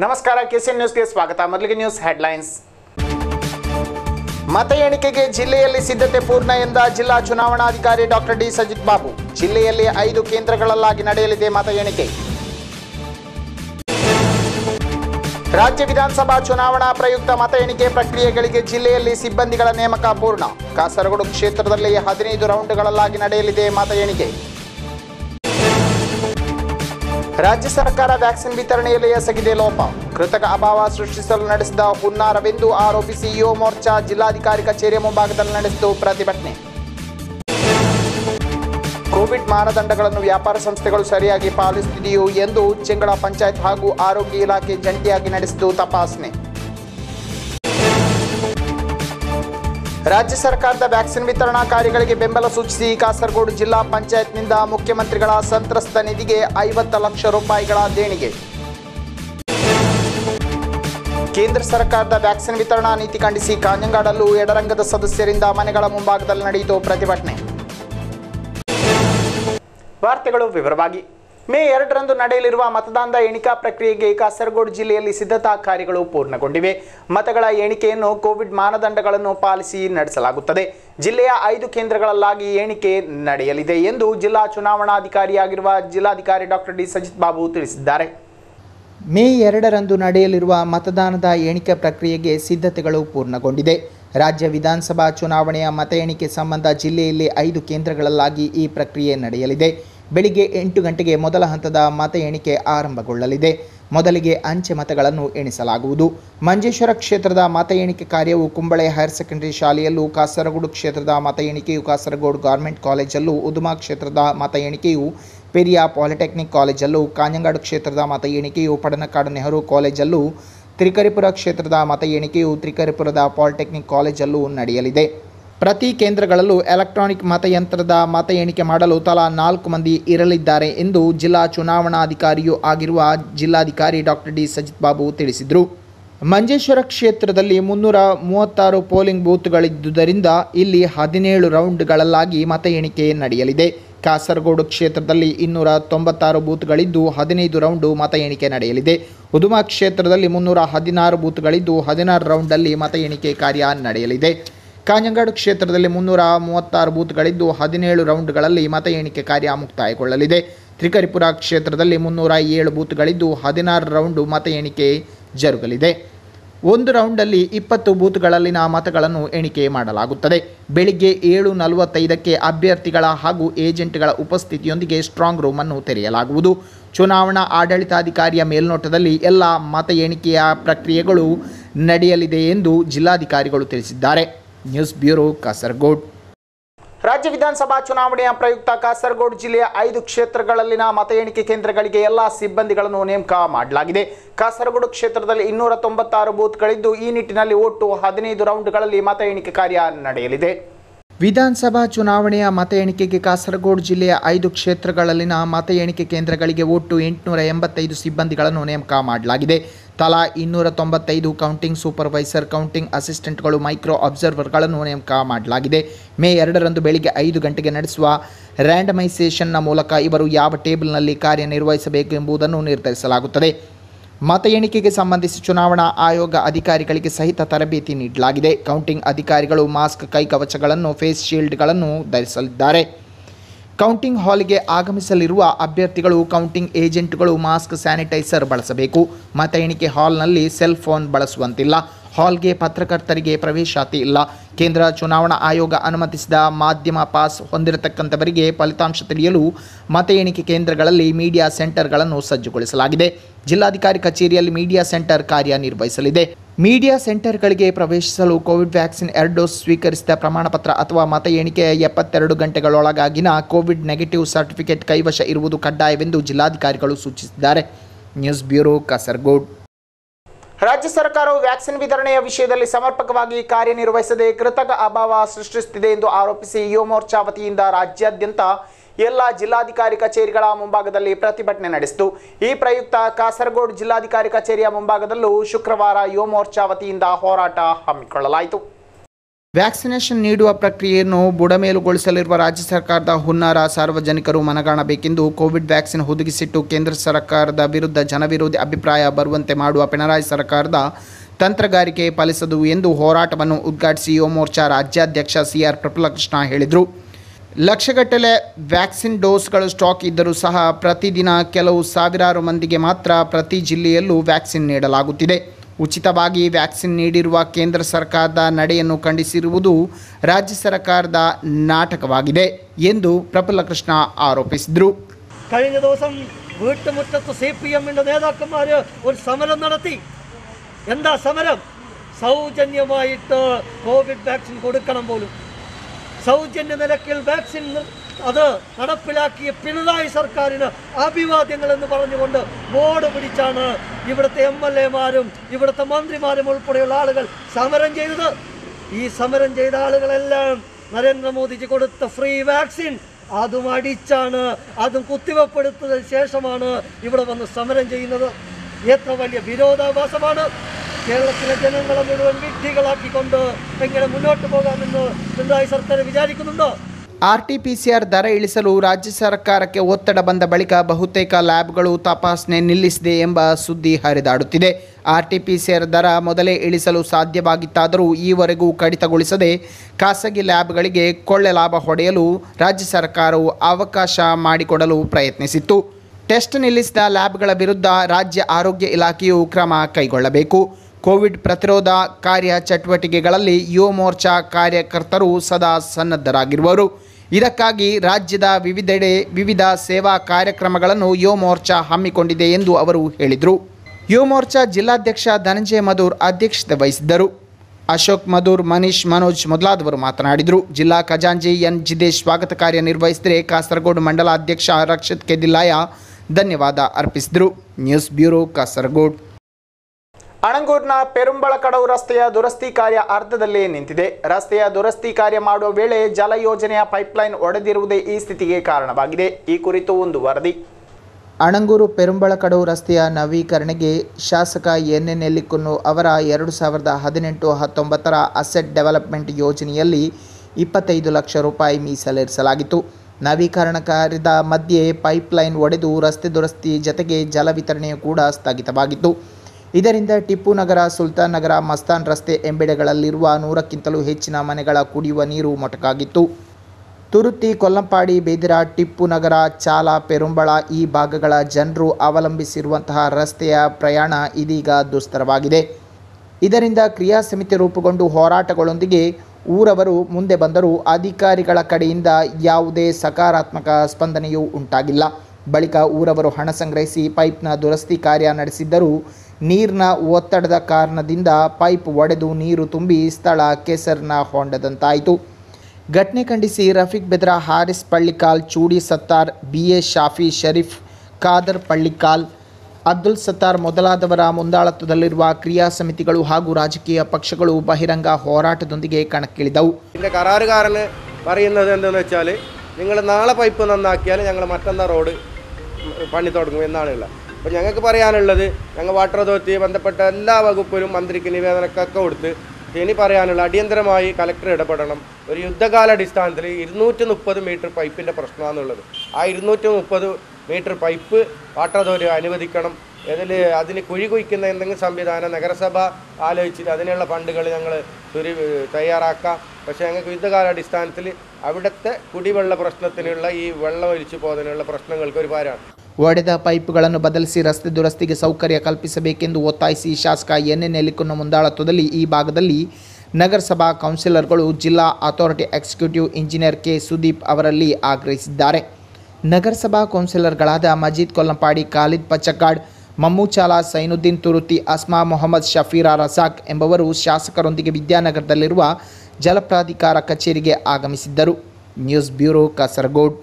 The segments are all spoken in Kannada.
ನಮಸ್ಕಾರ ಕೆಸಿಎನ್ ನ್ಯೂಸ್ಗೆ ಸ್ವಾಗತ ಮೊದಲಿಗೆ ನ್ಯೂಸ್ ಹೆಡ್ಲೈನ್ಸ್ ಮತ ಎಣಿಕೆಗೆ ಜಿಲ್ಲೆಯಲ್ಲಿ ಸಿದ್ಧತೆ ಪೂರ್ಣ ಎಂದ ಜಿಲ್ಲಾ ಚುನಾವಣಾಧಿಕಾರಿ ಡಾಕ್ಟರ್ ಡಿ ಸಜಿತ್ ಬಾಬು ಜಿಲ್ಲೆಯಲ್ಲಿ ಐದು ಕೇಂದ್ರಗಳಲ್ಲಾಗಿ ನಡೆಯಲಿದೆ ಮತ ಎಣಿಕೆ ರಾಜ್ಯ ವಿಧಾನಸಭಾ ಚುನಾವಣಾ ಪ್ರಯುಕ್ತ ಮತ ಎಣಿಕೆ ಪ್ರಕ್ರಿಯೆಗಳಿಗೆ ಜಿಲ್ಲೆಯಲ್ಲಿ ಸಿಬ್ಬಂದಿಗಳ ನೇಮಕ ಪೂರ್ಣ ಕಾಸರಗೋಡು ಕ್ಷೇತ್ರದಲ್ಲಿ ಹದಿನೈದು ರೌಂಡ್ಗಳಲ್ಲಾಗಿ ನಡೆಯಲಿದೆ ಮತ ಎಣಿಕೆ ರಾಜ್ಯ ಸರ್ಕಾರ ವ್ಯಾಕ್ಸಿನ್ ವಿತರಣೆಯಲ್ಲಿ ಎಸಗಿದೆ ಲೋಪ ಕೃತಕ ಅಭಾವ ಸೃಷ್ಟಿಸಲು ನಡೆಸಿದ ಹುನ್ನಾರವೆಂದು ಆರೋಪಿಸಿ ಯುವ ಮೋರ್ಚಾ ಜಿಲ್ಲಾಧಿಕಾರಿ ಕಚೇರಿಯ ಮುಂಭಾಗದಲ್ಲಿ ನಡೆಸಿತು ಪ್ರತಿಭಟನೆ ಕೋವಿಡ್ ಮಾನದಂಡಗಳನ್ನು ವ್ಯಾಪಾರ ಸಂಸ್ಥೆಗಳು ಸರಿಯಾಗಿ ಪಾಲಿಸುತ್ತಿದೆಯೋ ಎಂದು ಚೆಂಗಳ ಪಂಚಾಯತ್ ಹಾಗೂ ಆರೋಗ್ಯ ಇಲಾಖೆ ಜಂಟಿಯಾಗಿ ನಡೆಸಿತು ತಪಾಸಣೆ ರಾಜ್ಯ ಸರ್ಕಾರದ ವ್ಯಾಕ್ಸಿನ್ ವಿತರಣಾ ಕಾರ್ಯಗಳಿಗೆ ಬೆಂಬಲ ಸೂಚಿಸಿ ಕಾಸರಗೋಡು ಜಿಲ್ಲಾ ಪಂಚಾಯತ್ನಿಂದ ಮುಖ್ಯಮಂತ್ರಿಗಳ ಸಂತ್ರಸ್ತ ನಿಧಿಗೆ ಐವತ್ತು ಲಕ್ಷ ರೂಪಾಯಿಗಳ ದೇಣಿಗೆ ಕೇಂದ್ರ ಸರ್ಕಾರದ ವ್ಯಾಕ್ಸಿನ್ ವಿತರಣಾ ನೀತಿ ಖಂಡಿಸಿ ಕಾಂಜಂಗಾಡಲ್ಲೂ ಎಡರಂಗದ ಸದಸ್ಯರಿಂದ ಮನೆಗಳ ಮುಂಭಾಗದಲ್ಲಿ ನಡೆಯಿತು ಪ್ರತಿಭಟನೆ ವಾರ್ತೆಗಳು ವಿವರವಾಗಿ ಮೇ ಎರಡರಂದು ನಡೆಯಲಿರುವ ಮತದಾನದ ಎಣಿಕಾ ಪ್ರಕ್ರಿಯೆಗೆ ಕಾಸರಗೋಡು ಜಿಲ್ಲೆಯಲ್ಲಿ ಸಿದ್ಧತಾ ಕಾರ್ಯಗಳು ಪೂರ್ಣಗೊಂಡಿವೆ ಮತಗಳ ಎಣಿಕೆಯನ್ನು ಕೋವಿಡ್ ಮಾನದಂಡಗಳನ್ನು ಪಾಲಿಸಿ ನಡೆಸಲಾಗುತ್ತದೆ ಜಿಲ್ಲೆಯ ಐದು ಕೇಂದ್ರಗಳಲ್ಲಾಗಿ ಎಣಿಕೆ ನಡೆಯಲಿದೆ ಎಂದು ಜಿಲ್ಲಾ ಚುನಾವಣಾಧಿಕಾರಿಯಾಗಿರುವ ಜಿಲ್ಲಾಧಿಕಾರಿ ಡಾಕ್ಟರ್ ಡಿ ಸಜಿತ್ ಬಾಬು ತಿಳಿಸಿದ್ದಾರೆ ಮೇ ಎರಡರಂದು ನಡೆಯಲಿರುವ ಮತದಾನದ ಎಣಿಕೆ ಪ್ರಕ್ರಿಯೆಗೆ ಸಿದ್ಧತೆಗಳು ಪೂರ್ಣಗೊಂಡಿದೆ ರಾಜ್ಯ ವಿಧಾನಸಭಾ ಚುನಾವಣೆಯ ಮತ ಎಣಿಕೆ ಸಂಬಂಧ ಜಿಲ್ಲೆಯಲ್ಲಿ ಐದು ಕೇಂದ್ರಗಳಲ್ಲಾಗಿ ಈ ಪ್ರಕ್ರಿಯೆ ನಡೆಯಲಿದೆ ಬೆಳಿಗ್ಗೆ ಎಂಟು ಗಂಟೆಗೆ ಮೊದಲ ಹಂತದ ಮತ ಎಣಿಕೆ ಆರಂಭಗೊಳ್ಳಲಿದೆ ಮೊದಲಿಗೆ ಅಂಚೆ ಮತಗಳನ್ನು ಎಣಿಸಲಾಗುವುದು ಮಂಜೇಶ್ವರ ಕ್ಷೇತ್ರದ ಮತ ಎಣಿಕೆ ಕಾರ್ಯವು ಕುಂಬಳೆ ಹೈಯರ್ ಸೆಕೆಂಡರಿ ಶಾಲೆಯಲ್ಲೂ ಕಾಸರಗೋಡು ಕ್ಷೇತ್ರದ ಮತ ಎಣಿಕೆಯು ಕಾಸರಗೋಡು ಗೌರ್ಮೆಂಟ್ ಕಾಲೇಜಲ್ಲೂ ಉದುಮಾ ಕ್ಷೇತ್ರದ ಮತ ಎಣಿಕೆಯು ಪೆರಿಯ ಪಾಲಿಟೆಕ್ನಿಕ್ ಕಾಲೇಜಲ್ಲೂ ಕಾಂಜಂಗಾಡು ಕ್ಷೇತ್ರದ ಮತ ಎಣಿಕೆಯು ಪಡನಕಾಡು ನೆಹರು ಕಾಲೇಜಲ್ಲೂ ತ್ರಿಕರಿಪುರ ಕ್ಷೇತ್ರದ ಮತ ಎಣಿಕೆಯು ತ್ರಿಕರಿಪುರದ ಪಾಲಿಟೆಕ್ನಿಕ್ ಕಾಲೇಜಲ್ಲೂ ನಡೆಯಲಿದೆ ಪ್ರತಿ ಕೇಂದ್ರಗಳಲ್ಲೂ ಎಲೆಕ್ಟ್ರಾನಿಕ್ ಮತಯಂತ್ರದ ಮತ ಎಣಿಕೆ ಮಾಡಲು ತಲಾ ನಾಲ್ಕು ಮಂದಿ ಇರಲಿದ್ದಾರೆ ಎಂದು ಜಿಲ್ಲಾ ಚುನಾವಣಾಧಿಕಾರಿಯೂ ಆಗಿರುವ ಜಿಲ್ಲಾಧಿಕಾರಿ ಡಾಕ್ಟರ್ ಡಿ ಸಜಿತ್ ಬಾಬು ತಿಳಿಸಿದರು ಮಂಜೇಶ್ವರ ಕ್ಷೇತ್ರದಲ್ಲಿ ಮುನ್ನೂರ ಮೂವತ್ತಾರು ಪೋಲಿಂಗ್ ಬೂತ್ಗಳಿದ್ದುದರಿಂದ ಇಲ್ಲಿ ಹದಿನೇಳು ರೌಂಡ್ಗಳಲ್ಲಾಗಿ ಮತ ಎಣಿಕೆ ನಡೆಯಲಿದೆ ಕಾಸರಗೋಡು ಕ್ಷೇತ್ರದಲ್ಲಿ ಇನ್ನೂರ ತೊಂಬತ್ತಾರು ಬೂತ್ಗಳಿದ್ದು ಹದಿನೈದು ರೌಂಡು ಮತ ಎಣಿಕೆ ನಡೆಯಲಿದೆ ಉದುಮಾ ಕ್ಷೇತ್ರದಲ್ಲಿ ಮುನ್ನೂರ ಹದಿನಾರು ಬೂತ್ಗಳಿದ್ದು ಹದಿನಾರು ರೌಂಡಲ್ಲಿ ಮತ ಎಣಿಕೆ ಕಾರ್ಯ ನಡೆಯಲಿದೆ ಕಾಂಜಂಗಾಡು ಕ್ಷೇತ್ರದಲ್ಲಿ ಮುನ್ನೂರ ಮೂವತ್ತಾರು ಬೂತ್ಗಳಿದ್ದು ಹದಿನೇಳು ರೌಂಡ್ಗಳಲ್ಲಿ ಮತ ಎಣಿಕೆ ಕಾರ್ಯ ಮುಕ್ತಾಯಗೊಳ್ಳಲಿದೆ ತ್ರಿಕರಿಪುರ ಕ್ಷೇತ್ರದಲ್ಲಿ ಮುನ್ನೂರ ಏಳು ಬೂತ್ಗಳಿದ್ದು ಹದಿನಾರು ರೌಂಡು ಮತ ಎಣಿಕೆ ಜರುಗಲಿದೆ ಒಂದು ರೌಂಡಲ್ಲಿ ಇಪ್ಪತ್ತು ಬೂತ್ಗಳಲ್ಲಿನ ಮತಗಳನ್ನು ಎಣಿಕೆ ಮಾಡಲಾಗುತ್ತದೆ ಬೆಳಿಗ್ಗೆ ಏಳು ನಲವತ್ತೈದಕ್ಕೆ ಅಭ್ಯರ್ಥಿಗಳ ಹಾಗೂ ಏಜೆಂಟ್ಗಳ ಉಪಸ್ಥಿತಿಯೊಂದಿಗೆ ಸ್ಟ್ರಾಂಗ್ ರೂಮನ್ನು ತೆರೆಯಲಾಗುವುದು ಚುನಾವಣಾ ಆಡಳಿತಾಧಿಕಾರಿಯ ಮೇಲ್ನೋಟದಲ್ಲಿ ಎಲ್ಲ ಮತ ಎಣಿಕೆಯ ಪ್ರಕ್ರಿಯೆಗಳು ನಡೆಯಲಿದೆ ಎಂದು ಜಿಲ್ಲಾಧಿಕಾರಿಗಳು ತಿಳಿಸಿದ್ದಾರೆ ನ್ಯೂಸ್ ಬ್ಯೂರೋ ಕಾಸರಗೋಡ್ ರಾಜ್ಯ ವಿಧಾನಸಭಾ ಚುನಾವಣೆಯ ಪ್ರಯುಕ್ತ ಕಾಸರಗೋಡು ಜಿಲ್ಲೆಯ ಐದು ಕ್ಷೇತ್ರಗಳಲ್ಲಿನ ಮತ ಎಣಿಕೆ ಕೇಂದ್ರಗಳಿಗೆ ಎಲ್ಲ ಸಿಬ್ಬಂದಿಗಳನ್ನು ನೇಮಕ ಮಾಡಲಾಗಿದೆ ಕಾಸರಗೋಡು ಕ್ಷೇತ್ರದಲ್ಲಿ ಇನ್ನೂರ ತೊಂಬತ್ತಾರು ಬೂತ್ಗಳಿದ್ದು ಈ ನಿಟ್ಟಿನಲ್ಲಿ ಒಟ್ಟು ಹದಿನೈದು ರೌಂಡ್ಗಳಲ್ಲಿ ಮತ ಎಣಿಕೆ ಕಾರ್ಯ ನಡೆಯಲಿದೆ ವಿಧಾನಸಭಾ ಚುನಾವಣೆಯ ಮತ ಎಣಿಕೆಗೆ ಕಾಸರಗೋಡು ಜಿಲ್ಲೆಯ ಐದು ಕ್ಷೇತ್ರಗಳಲ್ಲಿನ ಮತ ಎಣಿಕೆ ಕೇಂದ್ರಗಳಿಗೆ ಒಟ್ಟು ಎಂಟುನೂರ ಎಂಬತ್ತೈದು ಸಿಬ್ಬಂದಿಗಳನ್ನು ನೇಮಕ ಮಾಡಲಾಗಿದೆ ತಲಾ ಇನ್ನೂರ ತೊಂಬತ್ತೈದು ಕೌಂಟಿಂಗ್ ಸೂಪರ್ವೈಸರ್ ಕೌಂಟಿಂಗ್ ಅಸಿಸ್ಟೆಂಟ್ಗಳು ಮೈಕ್ರೋ ಅಬ್ಸರ್ವರ್ಗಳನ್ನು ನೇಮಕ ಮಾಡಲಾಗಿದೆ ಮೇ ಎರಡರಂದು ಬೆಳಿಗ್ಗೆ ಐದು ಗಂಟೆಗೆ ನಡೆಸುವ ರ್ಯಾಂಡಮೈಸೇಷನ್ನ ಮೂಲಕ ಇವರು ಯಾವ ಟೇಬಲ್ನಲ್ಲಿ ಕಾರ್ಯನಿರ್ವಹಿಸಬೇಕು ಎಂಬುದನ್ನು ನಿರ್ಧರಿಸಲಾಗುತ್ತದೆ ಮತ ಎಣಿಕೆಗೆ ಸಂಬಂಧಿಸಿ ಚುನಾವಣಾ ಆಯೋಗ ಅಧಿಕಾರಿಗಳಿಗೆ ಸಹಿತ ತರಬೇತಿ ನೀಡಲಾಗಿದೆ ಕೌಂಟಿಂಗ್ ಅಧಿಕಾರಿಗಳು ಮಾಸ್ಕ್ ಕೈಕವಚಗಳನ್ನು ಫೇಸ್ ಶೀಲ್ಡ್ಗಳನ್ನು ಧರಿಸಲಿದ್ದಾರೆ ಕೌಂಟಿಂಗ್ ಹಾಲ್ಗೆ ಆಗಮಿಸಲಿರುವ ಅಭ್ಯರ್ಥಿಗಳು ಕೌಂಟಿಂಗ್ ಏಜೆಂಟ್ಗಳು ಮಾಸ್ಕ್ ಸ್ಯಾನಿಟೈಸರ್ ಬಳಸಬೇಕು ಮತ ಎಣಿಕೆ ಹಾಲ್ನಲ್ಲಿ ಸೆಲ್ ಫೋನ್ ಬಳಸುವಂತಿಲ್ಲ ಹಾಲ್ಗೆ ಪತ್ರಕರ್ತರಿಗೆ ಪ್ರವೇಶಾತಿ ಇಲ್ಲ ಕೇಂದ್ರ ಚುನಾವಣಾ ಆಯೋಗ ಅನುಮತಿಸಿದ ಮಾಧ್ಯಮ ಪಾಸ್ ಹೊಂದಿರತಕ್ಕಂಥವರಿಗೆ ಫಲಿತಾಂಶ ತಿಳಿಯಲು ಮತ ಎಣಿಕೆ ಕೇಂದ್ರಗಳಲ್ಲಿ ಮೀಡಿಯಾ ಸೆಂಟರ್ಗಳನ್ನು ಸಜ್ಜುಗೊಳಿಸಲಾಗಿದೆ ಜಿಲ್ಲಾಧಿಕಾರಿ ಕಚೇರಿಯಲ್ಲಿ ಮೀಡಿಯಾ ಸೆಂಟರ್ ಕಾರ್ಯನಿರ್ವಹಿಸಲಿದೆ ಮೀಡಿಯಾ ಸೆಂಟರ್ಗಳಿಗೆ ಪ್ರವೇಶಿಸಲು ಕೋವಿಡ್ ವ್ಯಾಕ್ಸಿನ್ ಎರಡು ಡೋಸ್ ಸ್ವೀಕರಿಸಿದ ಪ್ರಮಾಣಪತ್ರ ಅಥವಾ ಮತ ಎಣಿಕೆಯ ಎಪ್ಪತ್ತೆರಡು ಗಂಟೆಗಳೊಳಗಾಗಿನ ಕೋವಿಡ್ ನೆಗೆಟಿವ್ ಸರ್ಟಿಫಿಕೇಟ್ ಕೈವಶ ಇರುವುದು ಕಡ್ಡಾಯವೆಂದು ಜಿಲ್ಲಾಧಿಕಾರಿಗಳು ಸೂಚಿಸಿದ್ದಾರೆ ನ್ಯೂಸ್ ಬ್ಯೂರೋ ಕಾಸರಗೋಡ್ ರಾಜ್ಯ ಸರ್ಕಾರವು ವ್ಯಾಕ್ಸಿನ್ ವಿತರಣೆಯ ವಿಷಯದಲ್ಲಿ ಸಮರ್ಪಕವಾಗಿ ಕಾರ್ಯನಿರ್ವಹಿಸದೆ ಕೃತಕ ಅಭಾವ ಸೃಷ್ಟಿಸುತ್ತಿದೆ ಎಂದು ಆರೋಪಿಸಿ ಯುವ ಮೋರ್ಚಾ ವತಿಯಿಂದ ರಾಜ್ಯಾದ್ಯಂತ ಎಲ್ಲ ಜಿಲ್ಲಾಧಿಕಾರಿ ಕಚೇರಿಗಳ ಮುಂಭಾಗದಲ್ಲಿ ಪ್ರತಿಭಟನೆ ನಡೆಸಿತು ಈ ಪ್ರಯುಕ್ತ ಕಾಸರಗೋಡು ಜಿಲ್ಲಾಧಿಕಾರಿ ಕಚೇರಿಯ ಮುಂಭಾಗದಲ್ಲೂ ಶುಕ್ರವಾರ ಯುವ ಮೋರ್ಚಾ ವತಿಯಿಂದ ಹೋರಾಟ ಹಮ್ಮಿಕೊಳ್ಳಲಾಯಿತು ವ್ಯಾಕ್ಸಿನೇಷನ್ ನೀಡುವ ಪ್ರಕ್ರಿಯೆಯನ್ನು ಬುಡಮೇಲುಗೊಳಿಸಲಿರುವ ರಾಜ್ಯ ಸರ್ಕಾರದ ಹುನ್ನಾರ ಸಾರ್ವಜನಿಕರು ಮನಗಾಣಬೇಕೆಂದು ಕೋವಿಡ್ ವ್ಯಾಕ್ಸಿನ್ ಹುದುಗಿಸಿಟ್ಟು ಕೇಂದ್ರ ಸರ್ಕಾರದ ವಿರುದ್ಧ ಜನವಿರೋಧಿ ಅಭಿಪ್ರಾಯ ಬರುವಂತೆ ಮಾಡುವ ಪಿಣರಾಯಿ ಸರ್ಕಾರದ ತಂತ್ರಗಾರಿಕೆ ಫಲಿಸದು ಎಂದು ಹೋರಾಟವನ್ನು ಉದ್ಘಾಟಿಸಿ ಯುವ ಮೋರ್ಚಾ ರಾಜ್ಯಾಧ್ಯಕ್ಷ ಸಿಆರ್ ಪ್ರಫುಲ್ಲಕೃಷ್ಣ ಹೇಳಿದರು ಲಕ್ಷಗಟ್ಟಲೆ ವ್ಯಾಕ್ಸಿನ್ ಡೋಸ್ಗಳು ಸ್ಟಾಕ್ ಇದ್ದರೂ ಸಹ ಪ್ರತಿದಿನ ಕೆಲವು ಸಾವಿರಾರು ಮಂದಿಗೆ ಮಾತ್ರ ಪ್ರತಿ ಜಿಲ್ಲೆಯಲ್ಲೂ ವ್ಯಾಕ್ಸಿನ್ ನೀಡಲಾಗುತ್ತಿದೆ ಉಚಿತವಾಗಿ ವ್ಯಾಕ್ಸಿನ್ ನೀಡಿರುವ ಕೇಂದ್ರ ಸರ್ಕಾರದ ನಡೆಯನ್ನು ಖಂಡಿಸಿರುವುದು ರಾಜ್ಯ ಸರ್ಕಾರದ ನಾಟಕವಾಗಿದೆ ಎಂದು പ്രഫുല്ലകൃഷ്ണ ആരോപിಸಿದರು കഴിഞ്ഞ ദിവസം വീട്ടുമുറ്റത്ത് സി പി എമ്മിൻ്റെ നേതാക്കന്മാർ ഒരു സമരം നടത്തി എന്താ സമരം സൗജന്യമായിട്ട് കോവിഡ് വാക്സിൻ കൊടുക്കണം പോലും സൗജന്യ നിരക്കിൽ വാക്സിൻ അത് നടപ്പിലാക്കിയ പിണറായി സർക്കാരിന് അഭിവാദ്യങ്ങൾ എന്ന് പറഞ്ഞുകൊണ്ട് ബോർഡ് പിടിച്ചാണ് ഇവിടുത്തെ എം എൽ എമാരും ഇവിടുത്തെ മന്ത്രിമാരും ഉൾപ്പെടെയുള്ള ആളുകൾ സമരം ചെയ്തത് ഈ സമരം ചെയ്ത ആളുകളെല്ലാം നരേന്ദ്രമോദിജി കൊടുത്ത ഫ്രീ വാക്സിൻ അതും അടിച്ചാണ് അതും കുത്തിവെപ്പെടുത്തതിന് ശേഷമാണ് ഇവിടെ വന്ന് സമരം ചെയ്യുന്നത് എത്ര വലിയ വിരോധാഭാസമാണ് കേരളത്തിലെ ജനങ്ങളെ മുഴുവൻ വിഡ്ഢികളാക്കിക്കൊണ്ട് എങ്ങനെ മുന്നോട്ട് പോകാമെന്ന് പിണറായി സർക്കാർ വിചാരിക്കുന്നുണ്ടോ R T P C R ದರ ಇಳಿಸಲು ರಾಜ್ಯ ಸರ್ಕಾರಕ್ಕೆ ಒತ್ತಡ ಬಂದ ಬಳಿಕ ಬಹುತೇಕ ಲ್ಯಾಬ್ಗಳು ತಪಾಸಣೆ ನಿಲ್ಲಿಸಿದೆ ಎಂಬ ಸುದ್ದಿ ಹರಿದಾಡುತ್ತಿದೆ R T P C R ದರ ಮೊದಲೇ ಇಳಿಸಲು ಸಾಧ್ಯವಾಗಿತ್ತಾದರೂ ಈವರೆಗೂ ಕಡಿತಗೊಳಿಸದೆ ಖಾಸಗಿ ಲ್ಯಾಬ್ಗಳಿಗೆ ಕೊಳ್ಳೆ ಲಾಭ ಹೊಡೆಯಲು ರಾಜ್ಯ ಸರ್ಕಾರವು ಅವಕಾಶ ಮಾಡಿಕೊಡಲು ಪ್ರಯತ್ನಿಸಿತ್ತು ಟೆಸ್ಟ್ ನಿಲ್ಲಿಸಿದ ಲ್ಯಾಬ್ಗಳ ವಿರುದ್ಧ ರಾಜ್ಯ ಆರೋಗ್ಯ ಇಲಾಖೆಯು ಕ್ರಮ ಕೈಗೊಳ್ಳಬೇಕು ಕೋವಿಡ್ ಪ್ರತಿರೋಧ ಕಾರ್ಯ ಚಟುವಟಿಕೆಗಳಲ್ಲಿ ಯುವ ಮೋರ್ಚಾ ಕಾರ್ಯಕರ್ತರು ಸದಾ ಸನ್ನದ್ಧರಾಗಿರುವರು ಇದಕ್ಕಾಗಿ ರಾಜ್ಯದ ವಿವಿಧೆಡೆ ವಿವಿಧ ಸೇವಾ ಕಾರ್ಯಕ್ರಮಗಳನ್ನು ಯುವ ಮೋರ್ಚಾ ಹಮ್ಮಿಕೊಂಡಿದೆ ಎಂದು ಅವರು ಹೇಳಿದರು ಯುವ ಮೋರ್ಚಾ ಜಿಲ್ಲಾಧ್ಯಕ್ಷ ಧನಂಜಯ ಮಧುರ್ ಅಧ್ಯಕ್ಷತೆ ವಹಿಸಿದ್ದರು ಅಶೋಕ್ ಮಧುರ್ ಮನೀಶ್ ಮನೋಜ್ ಮೊದಲಾದವರು ಮಾತನಾಡಿದರು ಜಿಲ್ಲಾ ಖಜಾಂಜಿ ಎನ್ ಜಿದೇಶ್ ಸ್ವಾಗತ ಕಾರ್ಯ ನಿರ್ವಹಿಸಿದರೆ ಕಾಸರಗೋಡು ಮಂಡಲಾಧ್ಯಕ್ಷ ರಕ್ಷಿತ್ ಕೆದಿಲ್ಲಾಯ ಧನ್ಯವಾದ ಅರ್ಪಿಸಿದರು ನ್ಯೂಸ್ ಬ್ಯೂರೋ ಕಾಸರಗೋಡು ಅಣಂಗೂರಿನ ಪೆರುಂಬಳಕಡವು ರಸ್ತೆಯ ದುರಸ್ತಿ ಕಾರ್ಯ ಅರ್ಧದಲ್ಲೇ ನಿಂತಿದೆ ರಸ್ತೆಯ ದುರಸ್ತಿ ಕಾರ್ಯ ಮಾಡುವ ವೇಳೆ ಜಲ ಯೋಜನೆಯ ಪೈಪ್ಲೈನ್ ಒಡೆದಿರುವುದೇ ಈ ಸ್ಥಿತಿಗೆ ಕಾರಣವಾಗಿದೆ ಈ ಕುರಿತು ಒಂದು ವರದಿ ಅಣಂಗೂರು ಪೆರುಂಬಳಕಡವು ರಸ್ತೆಯ ನವೀಕರಣೆಗೆ ಶಾಸಕ ಎನ್ ಎನ್ ಎಲ್ಲಿಕುನ್ನು ಅವರ ಎರಡು ಸಾವಿರದ ಹದಿನೆಂಟು ಹತ್ತೊಂಬತ್ತರ ಅಸೆಟ್ ಡೆವಲಪ್ಮೆಂಟ್ ಯೋಜನೆಯಲ್ಲಿ ಇಪ್ಪತ್ತೈದು ಲಕ್ಷ ರೂಪಾಯಿ ಮೀಸಲಿರಿಸಲಾಗಿತ್ತು ನವೀಕರಣ ಕಾರ್ಯದ ಮಧ್ಯೆ ಪೈಪ್ಲೈನ್ ಒಡೆದು ರಸ್ತೆ ದುರಸ್ತಿ ಜತೆಗೆ ಜಲ ವಿತರಣೆಯು ಕೂಡ ಸ್ಥಗಿತವಾಗಿತ್ತು ಇದರಿಂದ ಟಿಪ್ಪು ನಗರ ಸುಲ್ತಾನ್ ನಗರ ಮಸ್ತಾನ್ ರಸ್ತೆ ಎಂಬೆಡೆಗಳಲ್ಲಿರುವ ನೂರಕ್ಕಿಂತಲೂ ಹೆಚ್ಚಿನ ಮನೆಗಳ ಕುಡಿಯುವ ನೀರು ಮೊಟಕಾಗಿತ್ತು ತುರುತಿ ಕೊಲ್ಲಂಪಾಡಿ ಬೇದಿರ ಟಿಪ್ಪು ನಗರ ಚಾಲ ಪೆರುಂಬಳ ಈ ಭಾಗಗಳ ಜನರು ಅವಲಂಬಿಸಿರುವಂತಹ ರಸ್ತೆಯ ಪ್ರಯಾಣ ಇದೀಗ ದುಸ್ತರವಾಗಿದೆ ಇದರಿಂದ ಕ್ರಿಯಾ ಸಮಿತಿ ರೂಪುಗೊಂಡು ಹೋರಾಟಗಳೊಂದಿಗೆ ಊರವರು ಮುಂದೆ ಬಂದರೂ ಅಧಿಕಾರಿಗಳ ಕಡೆಯಿಂದ ಯಾವುದೇ ಸಕಾರಾತ್ಮಕ ಸ್ಪಂದನೆಯೂ ಉಂಟಾಗಿಲ್ಲ ಬಳಿಕ ಊರವರು ಹಣ ಸಂಗ್ರಹಿಸಿ ಪೈಪ್ನ ದುರಸ್ತಿ ಕಾರ್ಯ ನಡೆಸಿದ್ದರೂ ನೀರಿನ ಒತ್ತಡದ ಕಾರಣದಿಂದ ಪೈಪ್ ಒಡೆದು ನೀರು ತುಂಬಿ ಸ್ಥಳ ಕೆಸರಿನ ಹೊಂಡದಂತಾಯಿತು ಘಟನೆ ಖಂಡಿಸಿ ರಫೀಕ್ ಬೆದ್ರಾ ಹಾರಿಸ್ ಪಳ್ಳಿಕಾಲ್ ಚೂಡಿ ಸತ್ತಾರ್ ಬಿ ಎ ಶಾಫಿ ಶರೀಫ್ ಖಾದರ್ ಪಳ್ಳಿಕಾಲ್ ಅಬ್ದುಲ್ ಸತ್ತಾರ್ ಮೊದಲಾದವರ ಮುಂದಾಳತ್ವದಲ್ಲಿರುವ ಕ್ರಿಯಾ സമിതിಗಳು ಹಾಗೂ ರಾಜಕೀಯ ಪಕ್ಷಗಳು ಬಹಿರಂಗ ಹೋರಾಟದೊಂದಿಗೆ ಕಣಕ್ಕಿಳಿದವು ഇതിൻ്റെ കരാറുകാരന് പറയുന്നത് എന്തെന്ന് വെച്ചാൽ നിങ്ങൾ നാളെ പൈപ്പ് നന്നാക്കിയാൽ ഞങ്ങൾ മറ്റന്നാൾ റോഡ് പണി തുടങ്ങും എന്നാണുള്ളത് അപ്പോൾ ഞങ്ങൾക്ക് പറയാനുള്ളത് ഞങ്ങൾ വാട്ടർ അതോറിറ്റി ബന്ധപ്പെട്ട എല്ലാ വകുപ്പിലും മന്ത്രിക്ക് നിവേദനമൊക്കെ കൊടുത്ത് ഇനി പറയാനുള്ള അടിയന്തരമായി കലക്ടർ ഇടപെടണം ഒരു യുദ്ധകാലാടിസ്ഥാനത്തിൽ ഇരുന്നൂറ്റി മുപ്പത് മീറ്റർ പൈപ്പിൻ്റെ പ്രശ്നമാണെന്നുള്ളത് ആ ഇരുന്നൂറ്റി മുപ്പത് മീറ്റർ പൈപ്പ് വാട്ടർ അതോറിറ്റി അനുവദിക്കണം ഇതിൽ അതിന് കുഴി കുഴിക്കുന്ന എന്തെങ്കിലും സംവിധാനം നഗരസഭ ആലോചിച്ചിട്ട് അതിനുള്ള ഫണ്ടുകൾ ഞങ്ങൾ തുരി തയ്യാറാക്കാം പക്ഷേ ഞങ്ങൾക്ക് യുദ്ധകാലാടിസ്ഥാനത്തിൽ അവിടുത്തെ കുടിവെള്ള പ്രശ്നത്തിനുള്ള ഈ വെള്ളം ഒലിച്ചു പോകുന്നതിനുള്ള പ്രശ്നങ്ങൾക്ക് ഒരു പാരാണ് ಒಡೆದ ಪೈಪ್ಗಳನ್ನು ಬದಲಿಸಿ ರಸ್ತೆ ದುರಸ್ತಿಗೆ ಸೌಕರ್ಯ ಕಲ್ಪಿಸಬೇಕೆಂದು ಒತ್ತಾಯಿಸಿ ಶಾಸಕ ಎನ್ ಎನ್ ಎಲಿಕುನ್ನ ಮುಂದಾಳತ್ವದಲ್ಲಿ ಈ ಭಾಗದಲ್ಲಿ ನಗರಸಭಾ ಕೌನ್ಸಿಲರ್ಗಳು ಜಿಲ್ಲಾ authority executive engineer K Sudeep ಅವರಲ್ಲಿ ಆಗ್ರಹಿಸಿದ್ದಾರೆ ನಗರಸಭಾ ಕೌನ್ಸಿಲರ್ಗಳಾದ ಮಜೀದ್ ಕೊಲ್ಲಂಪಾಡಿ ಖಾಲಿದ್ ಪಚ್ಚಕಾಡ್ ಮಮ್ಮೂಚಾಲ ಸೈನುದ್ದೀನ್ ತುರುತಿ ಅಸ್ಮಾ ಮೊಹಮ್ಮದ್ ಶಫೀರಾ ರಸಾಕ್ ಎಂಬವರು ಶಾಸಕರೊಂದಿಗೆ ವಿದ್ಯಾನಗರದಲ್ಲಿರುವ ಜಲಪ್ರಾಧಿಕಾರ ಕಚೇರಿಗೆ ಆಗಮಿಸಿದ್ದರು ನ್ಯೂಸ್ ಬ್ಯೂರೋ ಕಾಸರಗೋಡ್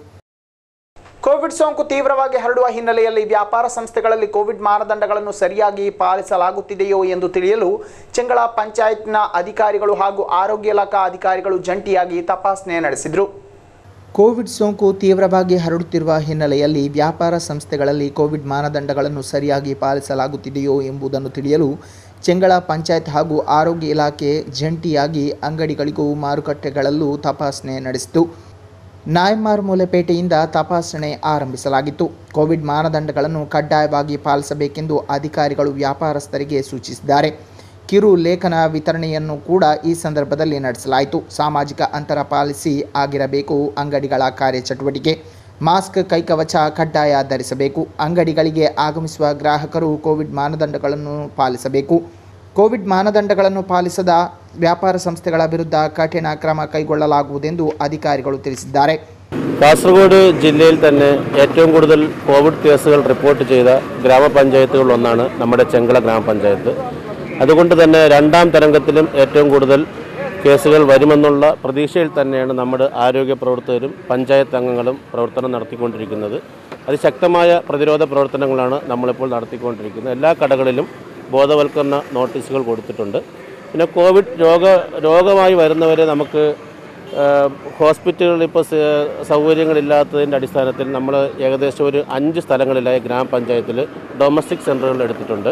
ಕೋವಿಡ್ ಸೋಂಕು ತೀವ್ರವಾಗಿ ಹರಡುವ ಹಿನ್ನೆಲೆಯಲ್ಲಿ ವ್ಯಾಪಾರ ಸಂಸ್ಥೆಗಳಲ್ಲಿ ಕೋವಿಡ್ ಮಾನದಂಡಗಳನ್ನು ಸರಿಯಾಗಿ ಪಾಲಿಸಲಾಗುತ್ತಿದೆಯೋ ಎಂದು ತಿಳಿಯಲು ಚೆಂಗಳ ಪಂಚಾಯತ್ನ ಅಧಿಕಾರಿಗಳು ಹಾಗೂ ಆರೋಗ್ಯ ಇಲಾಖಾ ಅಧಿಕಾರಿಗಳು ಜಂಟಿಯಾಗಿ ತಪಾಸಣೆ ನಡೆಸಿದರು ಕೋವಿಡ್ ಸೋಂಕು ತೀವ್ರವಾಗಿ ಹರಡುತ್ತಿರುವ ಹಿನ್ನೆಲೆಯಲ್ಲಿ ವ್ಯಾಪಾರ ಸಂಸ್ಥೆಗಳಲ್ಲಿ ಕೋವಿಡ್ ಮಾನದಂಡಗಳನ್ನು ಸರಿಯಾಗಿ ಪಾಲಿಸಲಾಗುತ್ತಿದೆಯೋ ಎಂಬುದನ್ನು ತಿಳಿಯಲು ಚೆಂಗಳ ಪಂಚಾಯತ್ ಹಾಗೂ ಆರೋಗ್ಯ ಇಲಾಖೆ ಜಂಟಿಯಾಗಿ ಅಂಗಡಿಗಳಿಗೂ ಮಾರುಕಟ್ಟೆಗಳಲ್ಲೂ ತಪಾಸಣೆ ನಡೆಸಿತು ನಾಯಮಾರ್ ಮೂಲೆಪೇಟೆಯಿಂದ ತಪಾಸಣೆ ಆರಂಭಿಸಲಾಗಿತ್ತು ಕೋವಿಡ್ ಮಾನದಂಡಗಳನ್ನು ಕಡ್ಡಾಯವಾಗಿ ಪಾಲಿಸಬೇಕೆಂದು ಅಧಿಕಾರಿಗಳು ವ್ಯಾಪಾರಸ್ಥರಿಗೆ ಸೂಚಿಸಿದ್ದಾರೆ ಕಿರು ಲೇಖನ ವಿತರಣೆಯನ್ನು ಕೂಡ ಈ ಸಂದರ್ಭದಲ್ಲಿ ನಡೆಸಲಾಯಿತು ಸಾಮಾಜಿಕ ಅಂತರ ಪಾಲಿಸಿ ಆಗಿರಬೇಕು ಅಂಗಡಿಗಳ ಕಾರ್ಯಚಟುವಟಿಕೆ ಮಾಸ್ಕ್ ಕೈಕವಚ ಕಡ್ಡಾಯ ಧರಿಸಬೇಕು ಅಂಗಡಿಗಳಿಗೆ ಆಗಮಿಸುವ ಗ್ರಾಹಕರು ಕೋವಿಡ್ ಮಾನದಂಡಗಳನ್ನು ಪಾಲಿಸಬೇಕು ಕೋವಿಡ್ ಮಾನದಂಡಗಳನ್ನು ಪಾಲಿಸದ ವ್ಯಾಪಾರ ಸಂಸ್ಥೆಗಳ ವಿರುದ್ಧ ಕಠಿಣ ಕ್ರಮ കൈಗೊಳ್ಳಲಾಗುವುದೆಂದು അധികാരികൾ ತಿಳಿಸಿದ್ದಾರೆ കാസർഗോഡ് ജില്ലയിൽ തന്നെ ഏറ്റവും കൂടുതൽ കോവിഡ് കേസുകൾ റിപ്പോർട്ട് ചെയ്ത ഗ്രാമപഞ്ചായത്തുകളിൽ ഒന്നാണ് നമ്മുടെ ചെങ്കള ഗ്രാമപഞ്ചായത്ത് അതുകൊണ്ട് തന്നെ രണ്ടാം തരംഗത്തിലും ഏറ്റവും കൂടുതൽ കേസുകൾ വരുമെന്നുള്ള പ്രതീക്ഷയിൽ തന്നെയാണ് നമ്മുടെ ആരോഗ്യ പ്രവർത്തകരും പഞ്ചായത്ത് അംഗങ്ങളും പ്രവർത്തനം നടത്തിക്കൊണ്ടിരിക്കുന്നത് അതിശക്തമായ പ്രതിരോധ പ്രവർത്തനങ്ങളാണ് നമ്മളിപ്പോൾ നടത്തിക്കൊണ്ടിരിക്കുന്നത് എല്ലാ കടകളിലും ബോധവൽക്കരണ നോട്ടീസുകൾ കൊടുത്തിട്ടുണ്ട് പിന്നെ കോവിഡ് രോഗ രോഗമായി വരുന്നവരെ നമുക്ക് ഹോസ്പിറ്റലുകളിൽ ഇപ്പോൾ സൗകര്യങ്ങളില്ലാത്തതിൻ്റെ അടിസ്ഥാനത്തിൽ നമ്മൾ ഏകദേശം ഒരു അഞ്ച് സ്ഥലങ്ങളിലായി ഗ്രാമപഞ്ചായത്തിൽ ഡൊമസ്റ്റിക് സെൻ്ററുകൾ എടുത്തിട്ടുണ്ട്